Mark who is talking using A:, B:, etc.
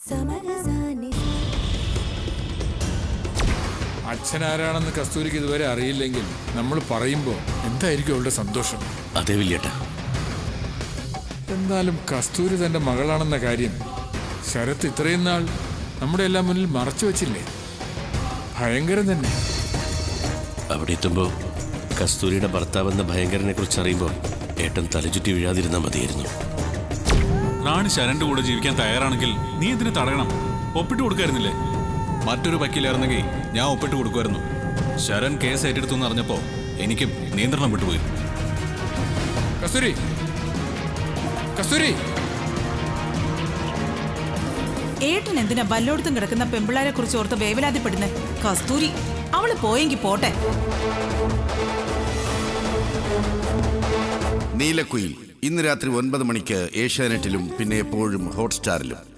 A: സമരസാനി
B: അച്ഛനാരാണെന്ന് കസ്തൂരിക്ക് ഇതുവരെ അറിയില്ലെങ്കിൽ നമ്മൾ പറയുമ്പോൾ എന്തായിരിക്കും അവളുടെ സന്തോഷം
C: അതെ വില്യേട്ടാ
B: എന്നാലും കസ്തൂരി തന്റെ മകളാണെന്ന കാര്യം ശരത്ത് ഇത്രയും നാൾ നമ്മുടെ എല്ലാം മുന്നിൽ മറച്ചു വച്ചില്ലേ ഭയങ്കരം തന്നെ
C: അവിടെ എത്തുമ്പോൾ കസ്തൂരിയുടെ ഭർത്താവെന്ന ഭയങ്കരനെ കുറിച്ച് അറിയുമ്പോൾ ഏട്ടൻ തലചുറ്റി വീഴാതിരുന്നാൽ മതിയായിരുന്നു
D: റാണി ശരന്റെ കൂടെ ജീവിക്കാൻ തയ്യാറാണെങ്കിൽ നീ എന്തിനു തടയണം ഒപ്പിട്ട് കൊടുക്കായിരുന്നില്ലേ മറ്റൊരു വക്കീലായിരുന്നെങ്കിൽ ഞാൻ ഒപ്പിട്ട് കൊടുക്കുമായിരുന്നു ശരൺ കേസ് ഏറ്റെടുത്തു എന്ന് അറിഞ്ഞപ്പോ എനിക്കും നിയന്ത്രണം വിട്ടുപോയി
B: കസ്തൂരി കസ്തൂരി
E: ഏട്ടൻ എന്തിനാ വല്ലോടത്തും കിടക്കുന്ന പെമ്പിളാരെ കുറിച്ച് ഓർത്ത് വേവലാതിപ്പെടുന്നേ കസ്തൂരി അവള് പോയെങ്കി പോട്ടെ
F: നീലക്കുയിൽ ഇന്ന് രാത്രി ഒൻപത് മണിക്ക് ഏഷ്യാനെറ്റിലും പിന്നെ എപ്പോഴും ഹോട്ട്സ്റ്റാറിലും